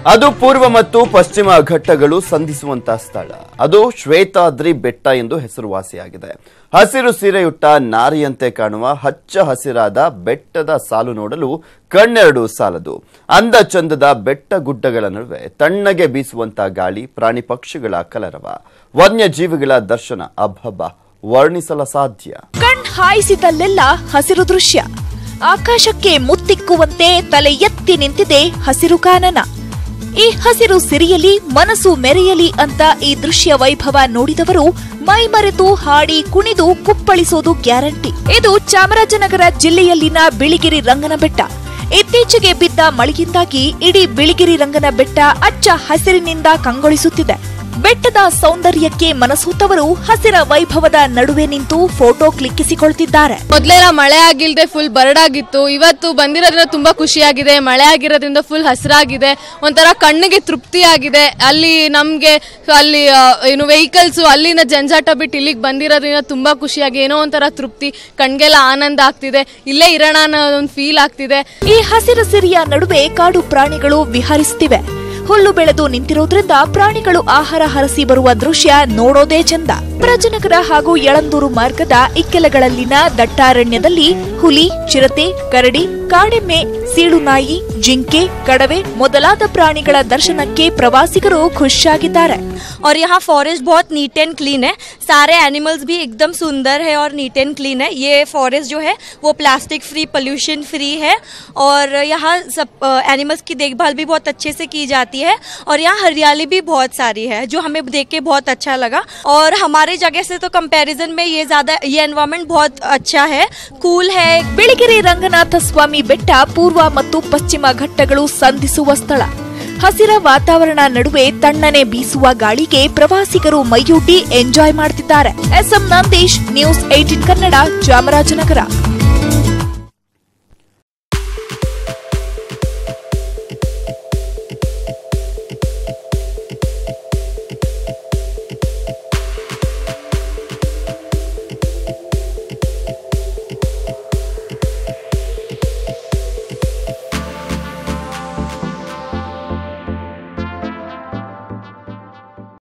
ಅದು ಪೂರ್ವ ಮತ್ತು ಪಶ್ಚಿಮ ಘಟ್ಟಗಳು ಸಂಧಿಸುವಂತ ಸ್ಥಳ ಅದು ಶ್ವೇತಾದ್ರಿ ಬೆಟ್ಟ ಎಂದು ಹೆಸರುವಾಸಿಯಾಗಿದೆ ಹಸಿರು ಸೀರೆಯುಟ್ಟ ನಾರಿಯಂತೆ ಕಾಣುವ ಹಚ್ಚ ಹಸಿರಾದ ಬೆಟ್ಟದ ಸಾಲು ನೋಡಲು ಕಣ್ಣೆರಡು ಸಾಲದು ಅಂದ ಚಂದದ ಬೆಟ್ಟ ಗುಡ್ಡಗಳ ನಡುವೆ ತಣ್ಣಗೆ ಬೀಸುವಂತ ಗಾಳಿ ಪ್ರಾಣಿ ಪಕ್ಷಿಗಳ ಕಲರವ ವನ್ಯಜೀವಿಗಳ ದರ್ಶನ ಅಬ್ಬಬ್ಬ ವರ್ಣಿಸಲ ಸಾಧ್ಯ ಕಣ್ ಹಾಯಿಸಿದಲ್ಲೆಲ್ಲ ಹಸಿರು ದೃಶ್ಯ ಆಕಾಶಕ್ಕೆ ಮುತ್ತಿಕ್ಕುವಂತೆ ತಲೆ ಎತ್ತಿ ನಿಂತಿದೆ ಹಸಿರು ಕಾನನ ಈ ಹಸಿರು ಸಿರಿಯಲಿ ಮನಸ್ಸು ಮೆರೆಯಲಿ ಅಂತ ಈ ದೃಶ್ಯ ವೈಭವ ನೋಡಿದವರು ಮೈಮರೆತು ಹಾಡಿ ಕುಣಿದು ಕುಪ್ಪಳಿಸೋದು ಗ್ಯಾರಂಟಿ ಇದು ಚಾಮರಾಜನಗರ ಜಿಲ್ಲೆಯಲ್ಲಿನ ಬಿಳಿಗಿರಿ ರಂಗನ ಬೆಟ್ಟ ಇತ್ತೀಚೆಗೆ ಬಿದ್ದ ಮಳೆಯಿಂದಾಗಿ ಇಡೀ ಬಿಳಿಗಿರಿ ರಂಗನ ಬೆಟ್ಟ ಅಚ್ಚ ಹಸಿರಿನಿಂದ ಕಂಗೊಳಿಸುತ್ತಿದೆ ಬೆಟ್ಟದ ಸೌಂದರ್ಯಕ್ಕೆ ಮನಸೂತವರು ಹಸಿರ ವೈಭವದ ನಡುವೆ ನಿಂತು ಫೋಟೋ ಕ್ಲಿಕ್ಕಿಸಿಕೊಳ್ತಿದ್ದಾರೆ ಮೊದ್ಲೆಲ್ಲ ಮಳೆ ಆಗಿಲ್ದೆ ಫುಲ್ ಬರಡಾಗಿತ್ತು ಇವತ್ತು ಬಂದಿರೋದ್ರಿಂದ ತುಂಬಾ ಖುಷಿಯಾಗಿದೆ ಮಳೆ ಆಗಿರೋದ್ರಿಂದ ಫುಲ್ ಹಸಿರಾಗಿದೆ ಒಂಥರ ಕಣ್ಣಿಗೆ ತೃಪ್ತಿಯಾಗಿದೆ ಅಲ್ಲಿ ನಮ್ಗೆ ಅಲ್ಲಿ ಆ, ಏನು ವೆಹಿಕಲ್ಸ್ ಅಲ್ಲಿನ ಜಂಜಾಟ ಬಿಟ್ಟು ಇಲ್ಲಿಗೆ ಬಂದಿರೋದ್ರಿಂದ ತುಂಬಾ ಖುಷಿಯಾಗಿ ಏನೋ ಒಂಥರ ತೃಪ್ತಿ ಕಣ್ಗೆಲ್ಲ ಆನಂದ ಆಗ್ತಿದೆ ಇಲ್ಲೇ ಇರೋಣ ಅನ್ನೋ ಒಂದು ಫೀಲ್ ಆಗ್ತಿದೆ ಈ ಹಸಿರು ಸಿರಿಯ ನಡುವೆ ಕಾಡು ಪ್ರಾಣಿಗಳು ವಿಹರಿಸುತ್ತಿವೆ ಹುಲ್ಲು ಬೆಳೆದು ನಿಂತಿರೋದ್ರಿಂದ ಪ್ರಾಣಿಗಳು ಆಹಾರ ಹರಸಿ ಬರುವ ದೃಶ್ಯ ನೋಡೋದೇ ಚಂದ ಪ್ರಜನಗರ ಹಾಗೂ ಯಳಂದೂರು ಮಾರ್ಗದ ಇಕ್ಕೆಲಗಳಲ್ಲಿನ ದಟ್ಟಾರಣ್ಯದಲ್ಲಿ ಹುಲಿ ಚಿರತೆ ಕರಡಿ ಕಾಡೆಮ್ಮೆ ಸೀಳುನಾಯಿ ಜಿಂಕೆ ಕಡವೆ ಮೊದಲಾದ ಪ್ರಾಣಿಗಳ ದರ್ಶನಕ್ಕೆ ಪ್ರವಾಸಿಗರು ಖುಷಿಯಾಗಿದ್ದಾರೆ और यहाँ फॉरेस्ट बहुत नीट एंड क्लीन है सारे एनिमल्स भी एकदम सुंदर है और नीट एंड क्लीन है ये फॉरेस्ट जो है वो प्लास्टिक फ्री पोल्यूशन फ्री है और यहाँ सब एनिमल्स की देखभाल भी बहुत अच्छे से की जाती है और यहाँ हरियाली भी बहुत सारी है जो हमें देख के बहुत अच्छा लगा और हमारे जगह से तो कंपैरिजन में ये ज़्यादा ये एनवायरनमेंट बहुत अच्छा है कूल है ಬಿಳಿಗಿರಿ ರಂಗನಾಥ ಸ್ವಾಮಿ ಬೆಟ್ಟ ಪೂರ್ವ ಮತ್ತು ಪಶ್ಚಿಮ ಘಟ್ಟಗಳು ಸಂಧಿಸುವ ಸ್ಥಳ ಹಸಿರ ವಾತಾವರಣ ನಡುವೆ ತಣ್ಣನೆ ಬೀಸುವ ಗಾಳಿಗೆ ಪ್ರವಾಸಿಗರು ಮೈಯೊಡ್ಡಿ ಎಂಜಾಯ್ ಮಾಡ್ತಿದ್ದಾರೆ S M Nandish news eighteen Kannada Chamarajanagar